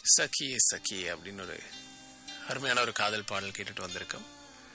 சக்கியே சக்கியே அப்படின்னு ஒரு அருமையான ஒரு காதல் பாடல் கேட்டுட்டு வந்திருக்கோம்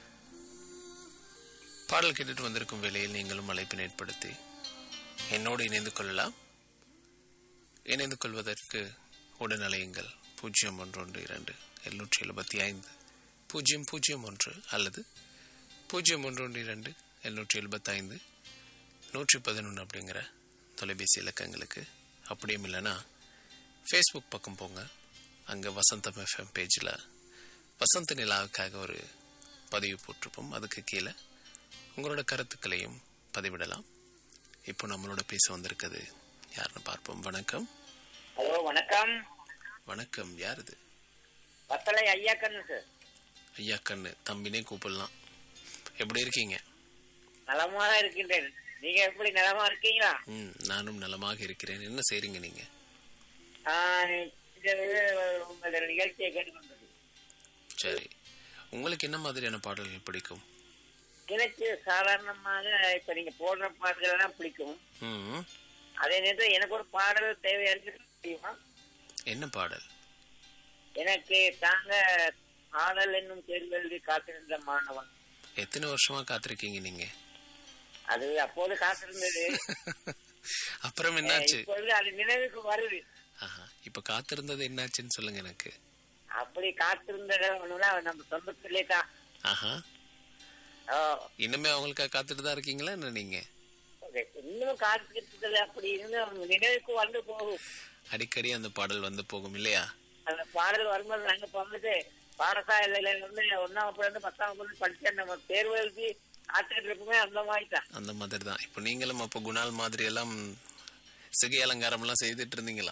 பாடல் கேட்டுட்டு வந்திருக்கும் வேளையில் நீங்களும் அழைப்பினை ஏற்படுத்தி என்னோடு இணைந்து கொள்ளலாம் இணைந்து கொள்வதற்கு உடன் அலையுங்கள் பூஜ்ஜியம் ஒன்று ஒன்று இரண்டு எழுநூற்றி எழுபத்தி ஐந்து பூஜ்ஜியம் பூஜ்ஜியம் ஒன்று அல்லது பூஜ்ஜியம் ஒன்று ஒன்று இரண்டு எழுநூற்றி எழுபத்தைந்து நூற்றி பதினொன்று அப்படிங்கிற தொலைபேசி இலக்கங்களுக்கு அப்படியும் இல்லைன்னா ஃபேஸ்புக் பக்கம் போங்க அங்கே வசந்தம் எஃப்எம் பேஜில் வசந்த நிலாவுக்காக ஒரு பதிவு போட்டிருப்போம் அதுக்கு கீழே உங்களோட கருத்துக்களையும் பதிவிடலாம் இப்போ நம்மளோட பேச வந்திருக்குது யாருன்னு பார்ப்போம் வணக்கம் ஹலோ வணக்கம் வணக்கம் யார் இது வத்தலை ஐயா கண்ணு சார் ஐயா கண்ணு தம்பினே கூப்பிடலாம் எப்படி இருக்கீங்க நலமா தான் இருக்கின்றேன் நீங்க எப்படி நலமா இருக்கீங்களா ம் நானும் நலமாக இருக்கிறேன் என்ன செய்றீங்க நீங்க ஆஹ், இந்த உங்களோட நிகழ்ச்சியை கேட்டுக்கொண்டது சரி உங்களுக்கு என்ன மாதிரியான பாடல்கள் பிடிக்கும் எனக்கு சாதாரணமாக இப்ப நீங்க போடுற பாடல்கள் எல்லாம் பிடிக்கும் ம் அதே நேரத்தில் எனக்கு ஒரு பாடல் தேவையா இருக்கு தெரியுமா என்ன பாடல் எனக்கு தாங்க காதல் என்னும் தேர்வு எழுதி காத்திருந்த மாணவன் எத்தனை வருஷமா காத்திருக்கீங்க நீங்க அது அப்போது காத்திருந்தது அப்புறம் என்னாச்சு இப்பொழுது அது நினைவுக்கு வருது ஆஹா இப்ப காத்திருந்தது என்னாச்சுன்னு சொல்லுங்க எனக்கு அப்படி காத்திருந்ததுனா நம்ம சொந்தத்திலே தான் ஆஹா ஓ, இன்னுமே அவங்களுக்காக காத்துட்டு தான் இருக்கீங்களா என்ன நீங்க இன்னும் காத்திருக்கிறது அப்படி இன்னும் நினைவுக்கு வந்து போகும் அடிக்கடி அந்த பாடல் வந்து போகும் இல்லையா அந்த பாடல் வரும்போது நாங்க வந்துட்டு பாடசாலையில இருந்து ஒன்னாம் வகுப்புல இருந்து பத்தாம் வகுப்பு படிச்ச நம்ம தேர்வு எழுதி காத்துக்கிட்டு இருக்குமே அந்த மாதிரி தான் அந்த மாதிரி தான் இப்போ நீங்களும் அப்போ குணால் மாதிரி எல்லாம் சிகை அலங்காரம் எல்லாம் செய்துட்டு இருந்தீங்களா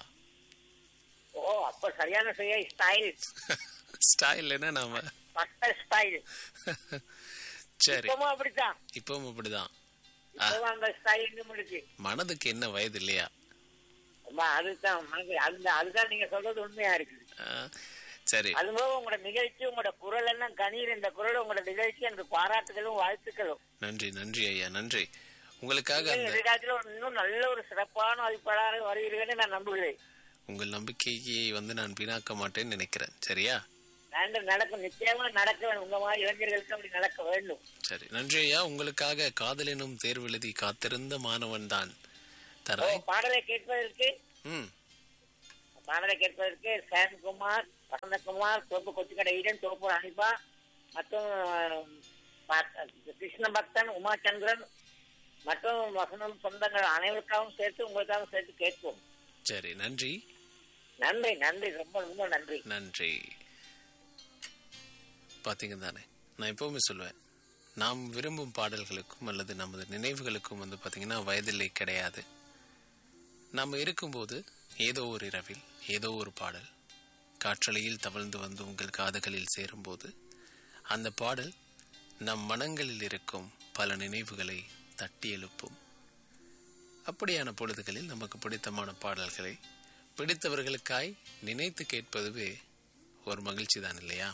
ஓ அப்ப சரியான செய்ய ஸ்டைல் ஸ்டைல் என்ன நாம பட்ட ஸ்டைல் சரி இப்பவும் அப்படித்தான் இப்பவும் அப்படிதான் இப்பவும் அந்த ஸ்டைல் இன்னும் இருக்கு மனதுக்கு என்ன வயது இல்லையா அம்மா, அதுதான் மனது அந்த அதுதான் நீங்க சொல்றது உண்மையா இருக்கு ஆ, சரி அது போக உங்களோட நிகழ்ச்சி உங்களோட குரல் எல்லாம் கணீர் இந்த குரல் உங்களோட நிகழ்ச்சி எனக்கு பாராட்டுகளும் வாழ்த்துக்களும் நன்றி நன்றி ஐயா நன்றி உங்களுக்காக அந்த எதிர்காலத்துல இன்னும் நல்ல ஒரு சிறப்பான அழைப்பாளராக வருவீர்கள்னு நான் நம்புகிறேன் உங்கள் நம்பிக்கையை வந்து நான் வீணாக்க மாட்டேன்னு நினைக்கிறேன் சரியா நன்று நடக்கும் நிச்சயமா நடக்க வேண்டும் உங்க மாதிரி இளைஞர்களுக்கு அப்படி நடக்க வேண்டும் சரி நன்றி ஐயா உங்களுக்காக காதலினும் தேர்வு எழுதி காத்திருந்த மாணவன் தான் ஓ, தரேன் பாடலை கேட்பதற்கு ம் பாடலை கேட்பதற்கு சேன்குமார் வசந்தகுமார் தோப்பு கொச்சிக்கடை ஈடன் தோப்பு அனிபா மற்றும் அஹ், பா- கிருஷ்ண பக்தன் உமாச்சந்திரன் மற்றும் வசந்தம் சொந்தங்கள் அனைவருக்காகவும் சேர்த்து உங்களுக்காகவும் சேர்த்து கேட்போம் சரி நன்றி நன்றி நன்றி ரொம்ப ரொம்ப நன்றி நன்றி பார்த்தீங்க தானே நான் எப்பவுமே சொல்லுவேன் நாம் விரும்பும் பாடல்களுக்கும் அல்லது நமது நினைவுகளுக்கும் வந்து பார்த்தீங்கன்னா வயதில்லை கிடையாது நாம் இருக்கும்போது ஏதோ ஒரு இரவில் ஏதோ ஒரு பாடல் காற்றலையில் தவழ்ந்து வந்து உங்கள் காதுகளில் சேரும்போது அந்த பாடல் நம் மனங்களில் இருக்கும் பல நினைவுகளை தட்டி எழுப்பும் அப்படியான பொழுதுகளில் நமக்கு பிடித்தமான பாடல்களை பிடித்தவர்களுக்காய் நினைத்து கேட்பதுவே ஒரு மகிழ்ச்சி தான் இல்லையா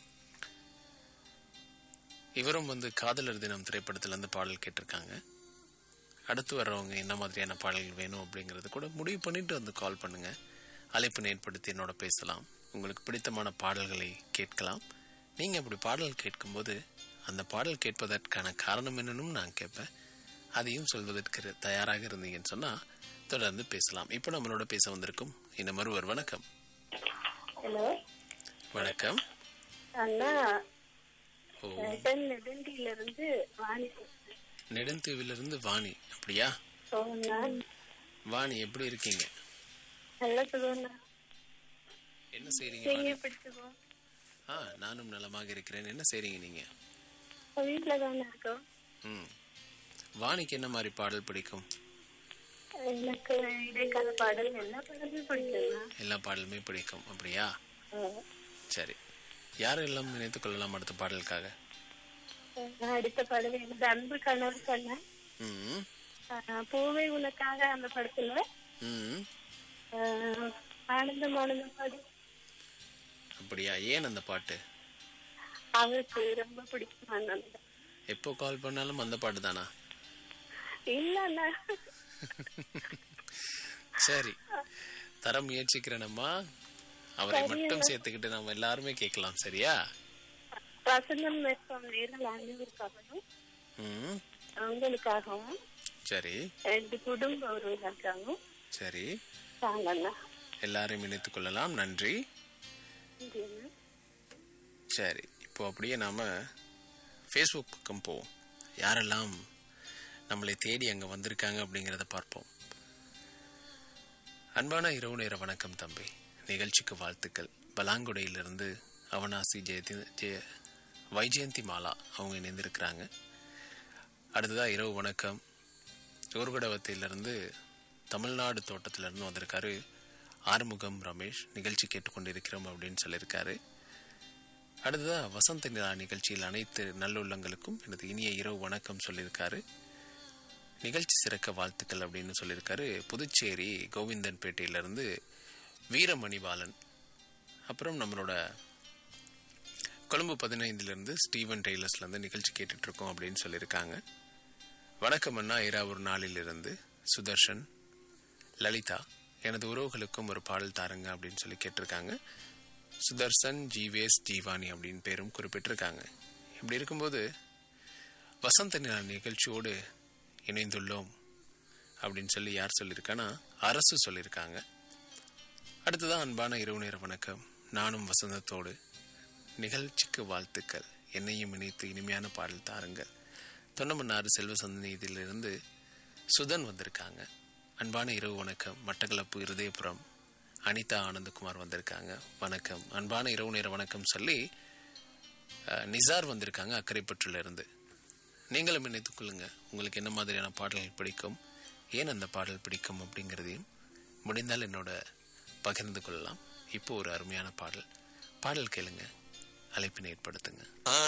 இவரும் வந்து காதலர் தினம் திரைப்படத்துல இருந்து பாடல் கேட்டிருக்காங்க அடுத்து வர்றவங்க என்ன மாதிரியான பாடல்கள் வேணும் அப்படிங்கறது கூட முடிவு பண்ணிட்டு வந்து கால் பண்ணுங்க அழைப்பினை ஏற்படுத்தி என்னோட பேசலாம் உங்களுக்கு பிடித்தமான பாடல்களை கேட்கலாம் நீங்க அப்படி பாடல் கேட்கும்போது அந்த பாடல் கேட்பதற்கான காரணம் என்னன்னு நான் கேட்பேன் அதையும் சொல்வதற்கு தயாராக இருந்தீங்கன்னு சொன்னா தொடர்ந்து பேசலாம் இப்போ நம்மளோட பேச வந்திருக்கும் இந்த மறுவர் வணக்கம் ஹலோ வணக்கம் அண்ணா ஓ நெடன் நெடுண்டியில இருந்து வாணி பேசுறேன். நெடுந்தீவிலிருந்து வாணி அப்படியா ஓ, நான் வாணி எப்படி இருக்கீங்க நல்லா சுகம்ண்ணா என்ன செய்றீங்க நீங்க வாணி? எப்படி சுகம் ஆ நானும் நலமாக இருக்கிறேன் என்ன செய்றீங்க நீங்க வீட்டுல தானே இருக்கோம் ம் வாணிக்கு என்ன மாதிரி பாடல் பிடிக்கும் எனக்கு இடைக்கால பாடல் எல்லா பாடலும் பிடிக்கும்ண்ணா எல்லா பாடலுமே பிடிக்கும் அப்படியா ஆ. சரி யாரெல்லாம் நினைத்துக் கொள்ளலாம் அடுத்த பாடலுக்காக நான் அடுத்த பாடல் எனது அன்பு கணவர் சொன்னேன் ம் பூவே உனக்காக அந்த படத்துல ம் ஆ, ஆனந்தம் ஆனந்தம் பாடு அப்படியா ஏன் அந்த பாட்டு அவருக்கு ரொம்ப பிடிக்கும் ஆனந்தம் எப்போ கால் பண்ணாலும் அந்த பாட்டு தானா இல்லண்ணா சரி தர முயற்சிக்கிறேனம்மா அவரை மட்டும் சேர்த்துக்கிட்டு நம்ம எல்லாருமே கேட்கலாம் சரியா வசந்தம் வெப்பம் நேரில் அனைவருக்காகவும் ம் உங்களுக்காகவும் சரி ரெண்டு குடும்ப உறவுகளுக்காகவும் சரி தாங்கண்ணா எல்லாரையும் இணைத்துக் கொள்ளலாம் நன்றி நன்றிண்ணா. சரி இப்போ அப்படியே நாம ஃபேஸ்புக் பக்கம் போவோம் யாரெல்லாம் நம்மளை தேடி அங்க வந்திருக்காங்க அப்படிங்கிறத பார்ப்போம் அன்பான இரவு நேர வணக்கம் தம்பி நிகழ்ச்சிக்கு வாழ்த்துக்கள் பலாங்குடையிலிருந்து அவனாசி ஜெயதி ஜெய வைஜெயந்தி மாலா அவங்க இணைந்திருக்கிறாங்க அடுத்ததா இரவு வணக்கம் ஊர்கடவத்திலிருந்து தமிழ்நாடு தோட்டத்திலிருந்து வந்திருக்காரு ஆறுமுகம் ரமேஷ் நிகழ்ச்சி கேட்டுக்கொண்டிருக்கிறோம் அப்படின்னு சொல்லியிருக்காரு அடுத்ததா வசந்த நிலா நிகழ்ச்சியில் அனைத்து நல்லுள்ளங்களுக்கும் எனது இனிய இரவு வணக்கம் சொல்லியிருக்காரு நிகழ்ச்சி சிறக்க வாழ்த்துக்கள் அப்படின்னு சொல்லியிருக்காரு புதுச்சேரி கோவிந்தன்பேட்டையிலிருந்து வீரமணிபாலன் அப்புறம் நம்மளோட கொழும்பு பதினைந்துலேருந்து ஸ்டீவன் டெய்லர்ஸ்லேருந்து நிகழ்ச்சி கேட்டுட்டு இருக்கோம் அப்படின்னு சொல்லியிருக்காங்க வணக்கம் அண்ணா ஐராவூர் நாளிலிருந்து சுதர்ஷன் லலிதா எனது உறவுகளுக்கும் ஒரு பாடல் தாருங்க அப்படின்னு சொல்லி கேட்டிருக்காங்க சுதர்சன் ஜீவேஸ் ஜீவானி அப்படின்னு பேரும் குறிப்பிட்டிருக்காங்க இப்படி இருக்கும்போது வசந்த நிலா நிகழ்ச்சியோடு இணைந்துள்ளோம் அப்படின்னு சொல்லி யார் சொல்லியிருக்கான்னா அரசு சொல்லியிருக்காங்க அடுத்ததான் அன்பான இரவு நேர வணக்கம் நானும் வசந்தத்தோடு நிகழ்ச்சிக்கு வாழ்த்துக்கள் என்னையும் இணைத்து இனிமையான பாடல் தாருங்கள் தொண்டமன்னாறு செல்வ சந்ததியிலிருந்து சுதன் வந்திருக்காங்க அன்பான இரவு வணக்கம் மட்டக்களப்பு இருதயபுரம் அனிதா ஆனந்தகுமார் வந்திருக்காங்க வணக்கம் அன்பான இரவு நேர வணக்கம் சொல்லி அஹ், நிசார் வந்திருக்காங்க அக்கரைப்பற்றுல இருந்து நீங்களும் இணைத்துக் கொள்ளுங்க உங்களுக்கு என்ன மாதிரியான பாடல்கள் பிடிக்கும் ஏன் அந்த பாடல் பிடிக்கும் அப்படிங்கிறதையும் முடிந்தால் என்னோட பகிர்ந்து கொள்ளலாம் இப்போ ஒரு அருமையான பாடல் பாடல் கேளுங்க அழைப்பினை ஏற்படுத்துங்க